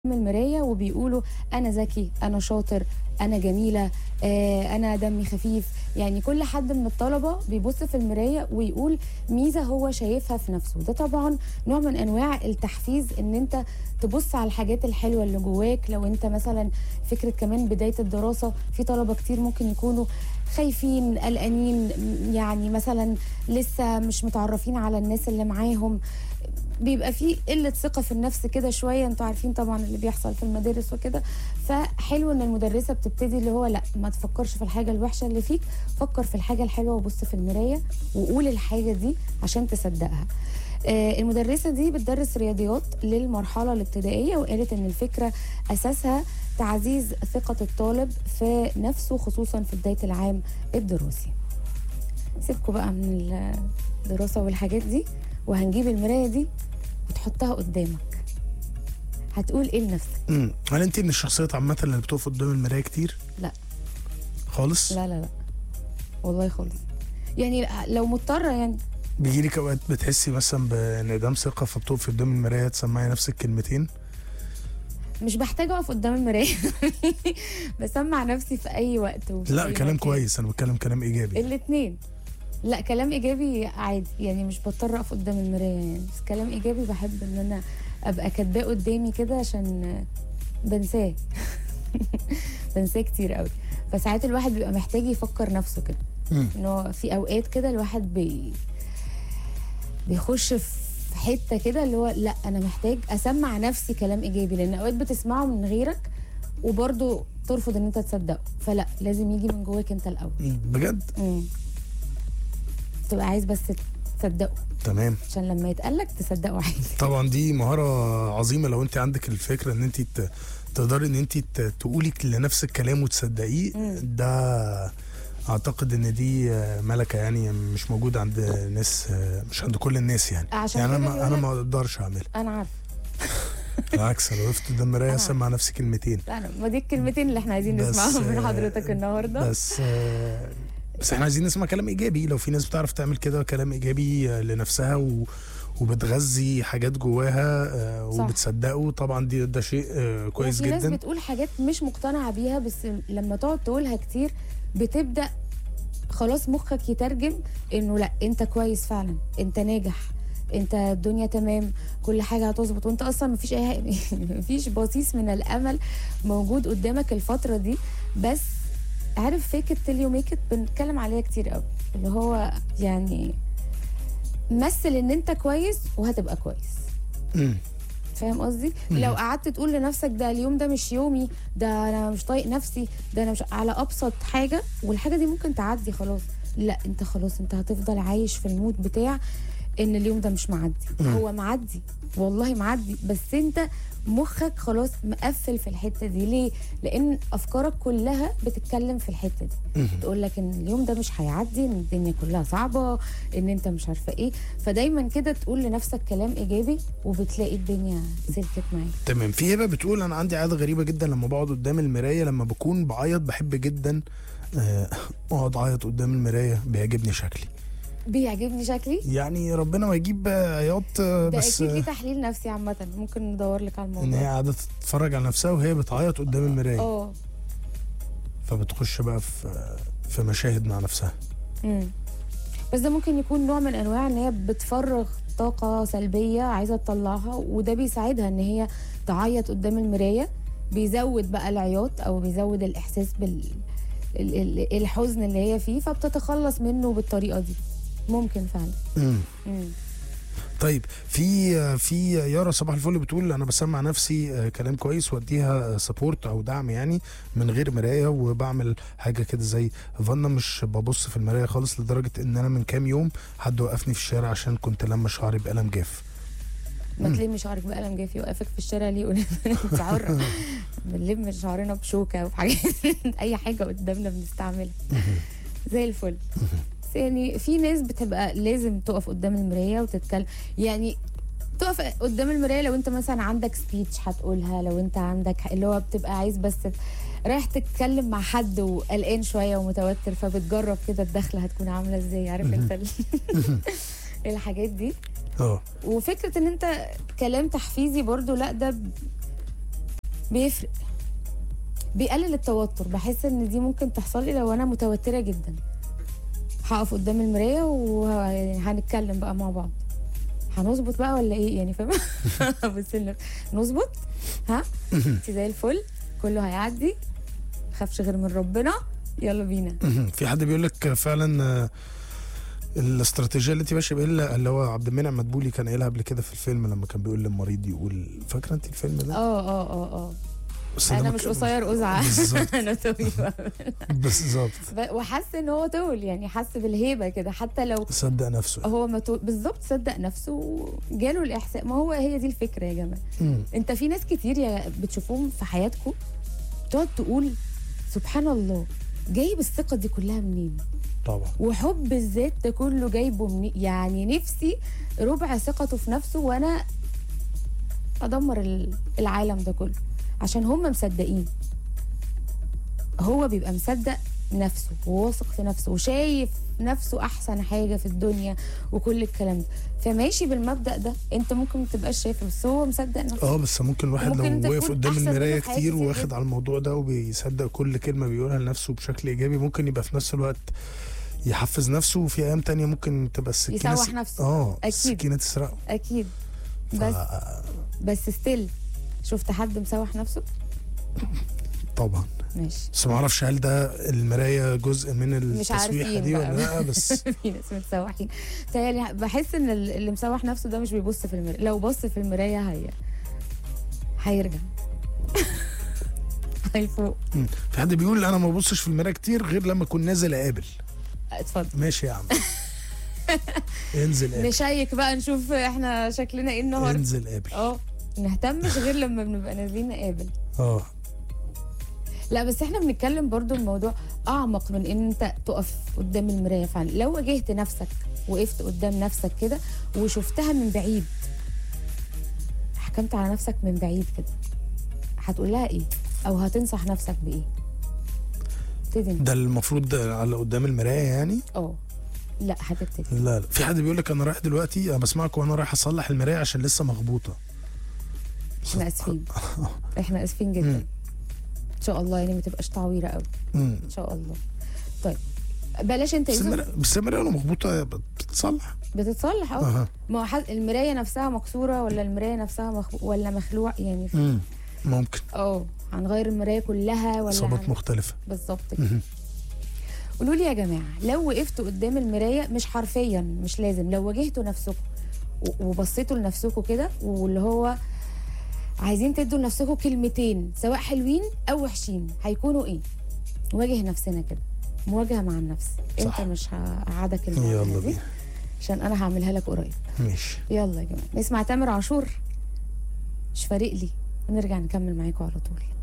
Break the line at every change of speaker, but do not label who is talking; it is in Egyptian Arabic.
المرايه وبيقولوا انا ذكي انا شاطر انا جميله آه انا دمي خفيف يعني كل حد من الطلبه بيبص في المرايه ويقول ميزه هو شايفها في نفسه ده طبعا نوع من انواع التحفيز ان انت تبص على الحاجات الحلوه اللي جواك لو انت مثلا فكره كمان بدايه الدراسه في طلبه كتير ممكن يكونوا خايفين قلقانين يعني مثلا لسه مش متعرفين على الناس اللي معاهم بيبقى في قله ثقه في النفس كده شويه انتوا عارفين طبعا اللي بيحصل في المدارس وكده فحلو ان المدرسه بتبتدي اللي هو لا ما تفكرش في الحاجه الوحشه اللي فيك فكر في الحاجه الحلوه وبص في المرايه وقول الحاجه دي عشان تصدقها آه، المدرسه دي بتدرس رياضيات للمرحله الابتدائيه وقالت ان الفكره اساسها تعزيز ثقه الطالب في نفسه خصوصا في بدايه العام الدراسي سيبكوا بقى من الدراسه والحاجات دي وهنجيب المرايه دي وتحطها قدامك هتقول ايه لنفسك
امم هل انت من الشخصيات عامه اللي بتقف قدام المرايه كتير
لا
خالص
لا لا لا والله خالص يعني لو مضطره يعني
بيجي لك اوقات بتحسي مثلا بانعدام ثقه فبتقفي قدام المرايه تسمعي نفسك كلمتين
مش بحتاج اقف قدام المرايه بسمع نفسي في اي وقت وفي
لا
أي
كلام
مكان.
كويس انا بتكلم كلام ايجابي
الاثنين لا كلام ايجابي عادي يعني مش بضطر اقف قدام المرايه يعني بس كلام ايجابي بحب ان انا ابقى كاتباه قدامي كده عشان بنساه بنساه كتير قوي فساعات الواحد بيبقى محتاج يفكر نفسه كده
مم.
انه في اوقات كده الواحد بي بيخش في حته كده اللي هو لا انا محتاج اسمع نفسي كلام ايجابي لان اوقات بتسمعه من غيرك وبرضه ترفض ان انت تصدقه فلا لازم يجي من جواك انت الاول
مم. بجد
امم تبقى عايز بس تصدقه
تمام
عشان لما يتقالك تصدقه عادي
طبعا دي مهاره عظيمه لو انت عندك الفكره ان انت ت- تقدري ان انت ت- تقولي لنفسك كلام وتصدقيه
مم.
ده اعتقد ان دي ملكه يعني مش موجوده عند ناس مش عند كل الناس يعني
عشان
يعني
كده
انا ما انا
بيقولك-
ما اقدرش اعملها
انا عارفه
بالعكس انا وقفت قدام المرايه
أنا
اسمع نفسي كلمتين
لا أنا ما دي الكلمتين اللي احنا عايزين
بس،
نسمعهم من
آه،
حضرتك النهارده
بس آه، بس احنا عايزين نسمع كلام ايجابي لو في ناس بتعرف تعمل كده كلام ايجابي آه، لنفسها و وبتغذي حاجات جواها آه،
صح.
وبتصدقه طبعا دي ده شيء آه، كويس
وفي ناس
جدا
بتقول حاجات مش مقتنعه بيها بس لما تقعد تقولها كتير بتبدا خلاص مخك يترجم انه لا انت كويس فعلا انت ناجح انت الدنيا تمام كل حاجه هتظبط وانت اصلا مفيش اي حاجة- مفيش بصيص من الامل موجود قدامك الفتره دي بس عارف فيك ات يو ميك ات بنتكلم عليها كتير قوي اللي هو يعني مثل ان انت كويس وهتبقى كويس
مم.
فاهم قصدي؟ لو قعدت تقول لنفسك ده اليوم ده مش يومي ده انا مش طايق نفسي ده انا مش على ابسط حاجه والحاجه دي ممكن تعدي خلاص لا انت خلاص انت هتفضل عايش في المود بتاع ان اليوم ده مش معدي هو معدي والله معدي بس انت مخك خلاص مقفل في الحته دي ليه لان افكارك كلها بتتكلم في الحته دي تقول لك ان اليوم ده مش هيعدي ان الدنيا كلها صعبه ان انت مش عارفه ايه فدايما كده تقول لنفسك كلام ايجابي وبتلاقي الدنيا سلكت معاك
تمام في هبه بتقول انا عندي عاده غريبه جدا لما بقعد قدام المرايه لما بكون بعيط بحب جدا آه، اقعد اعيط قدام المرايه بيعجبني شكلي
بيعجبني شكلي
يعني ربنا ما يجيب آه، عياط آه،
ده
بس
اكيد ليه
آه،
تحليل نفسي عامه ممكن ندور لك على
ان هي
الموضوع
قاعده تتفرج على نفسها وهي بتعيط قدام المرايه
اه
فبتخش بقى في في مشاهد مع نفسها
امم بس ده ممكن يكون نوع من انواع ان هي بتفرغ طاقه سلبيه عايزه تطلعها وده بيساعدها ان هي تعيط قدام المرايه بيزود بقى العياط او بيزود الاحساس بال ال- ال- الحزن اللي هي فيه فبتتخلص منه بالطريقه دي ممكن فعلا
مم.
مم.
طيب في في يارا صباح الفل بتقول انا بسمع نفسي آه، كلام كويس واديها سبورت او دعم يعني من غير مرايه وبعمل حاجه كده زي فانا مش ببص في المرايه خالص لدرجه ان انا من كام يوم حد وقفني في الشارع عشان كنت لما شعري بقلم جاف
ما تلم شعرك بقلم جاف يوقفك في الشارع ليه يقول انت حره بنلم شعرنا بشوكه وحاجات اي حاجه قدامنا بنستعملها زي الفل بس يعني في ناس بتبقى لازم تقف قدام المرايه وتتكلم يعني تقف قدام المرايه لو انت مثلا عندك سبيتش هتقولها لو انت عندك اللي هو بتبقى عايز بس رايح تتكلم مع حد وقلقان شويه ومتوتر فبتجرب كده الدخله هتكون عامله ازاي عارف انت ال- الحاجات دي
اه
وفكره ان انت كلام تحفيزي برضو لا ده بيفرق بيقلل التوتر بحس ان دي ممكن تحصل لي لو انا متوتره جدا هقف قدام المرايه وهنتكلم بقى مع بعض هنظبط بقى ولا ايه يعني فاهمه بس إن- نظبط ها انت زي الفل كله هيعدي خافش غير من ربنا يلا بينا
في حد بيقول لك فعلا آه، الاستراتيجيه اللي انت ماشيه بيها اللي هو عبد المنعم مدبولي كان قايلها قبل كده في الفيلم لما كان بيقول للمريض يقول فاكره انت الفيلم ده؟
اه اه اه اه
بس
انا
ده
مش
ما-
قصير قزعه
بالظبط
انا طويله
بالظبط
ب- وحس ان هو طول يعني حس بالهيبه كده حتى لو
صدق نفسه
هو ما طول بالظبط صدق نفسه وجاله الاحساس ما هو هي دي الفكره يا جماعه
مم.
انت في ناس كتير يا بتشوفوهم في حياتكم تقعد تقول سبحان الله جايب الثقه دي كلها منين
طبعا
وحب الذات ده كله جايبه منين يعني نفسي ربع ثقته في نفسه وانا ادمر ال- العالم ده كله عشان هم مصدقين هو بيبقى مصدق نفسه وواثق في نفسه وشايف نفسه احسن حاجه في الدنيا وكل الكلام ده فماشي بالمبدا ده انت ممكن ما تبقاش شايفه بس هو مصدق نفسه
اه بس ممكن الواحد
وممكن انت
لو واقف
تكون
قدام
أحسن
المرايه
منه في حاجات
كتير
كتير
واخد
جدا.
على الموضوع ده وبيصدق كل كلمه بيقولها لنفسه بشكل ايجابي ممكن يبقى في نفس الوقت يحفز نفسه وفي ايام تانية ممكن تبقى السكينه
يسوح
س-
نفسه.
اه
أكيد.
السكينه تسرقه
اكيد بس بس ستيل شفت حد مسوح نفسه
طبعا
ماشي
بس ما اعرفش هل ده المرايه جزء من
مش
التسويحه
عارفين
دي
بقى.
ولا لا بس
في ناس متسوحين تهيألي بحس ان ال- اللي مسوح نفسه ده مش بيبص في المرايه لو بص في المرايه هي هيرجع هيفوق
مم. في حد بيقول انا ما ببصش في المرايه كتير غير لما اكون نازل اقابل
اتفضل
ماشي يا عم انزل قابل
نشيك بقى نشوف احنا شكلنا ايه النهارده
انزل قابل
اه نهتمش غير لما بنبقى نازلين نقابل
اه
لا بس احنا بنتكلم برضو الموضوع اعمق من ان انت تقف قدام المرايه فعلا لو واجهت نفسك وقفت قدام نفسك كده وشفتها من بعيد حكمت على نفسك من بعيد كده هتقول لها ايه او هتنصح نفسك بايه ابتدي انت.
ده المفروض ده على قدام المرايه يعني
اه لا هتبتدي
لا لا في حد بيقول لك انا رايح دلوقتي انا بسمعك وانا رايح اصلح المرايه عشان لسه مخبوطه
احنا اسفين احنا اسفين
مم.
جدا ان شاء الله يعني ما تبقاش تعويره قوي
مم.
ان شاء الله طيب بلاش انت
بس
يوسف
المرايه بس المرايه لو مخبوطه بتتصلح
بتتصلح اه
اها
ما هو حد- المرايه نفسها مكسوره ولا المرايه نفسها مخ... ولا مخلوع يعني في-
مم. ممكن
اه هنغير المرايه كلها ولا
اصابات
هن...
مختلفه
بالظبط كده
مهم.
قولوا لي يا جماعه لو وقفتوا قدام المرايه مش حرفيا مش لازم لو واجهتوا نفسكم و- وبصيتوا لنفسكم كده واللي هو عايزين تدوا لنفسكم كلمتين سواء حلوين او وحشين هيكونوا ايه نواجه نفسنا كده مواجهه مع النفس
صح.
انت مش هقعدك المواجهه
يلا
دي
بينا
عشان انا هعملها لك قريب
ماشي
يلا يا جماعه نسمع تامر عاشور مش فارق لي ونرجع نكمل معاكم على طول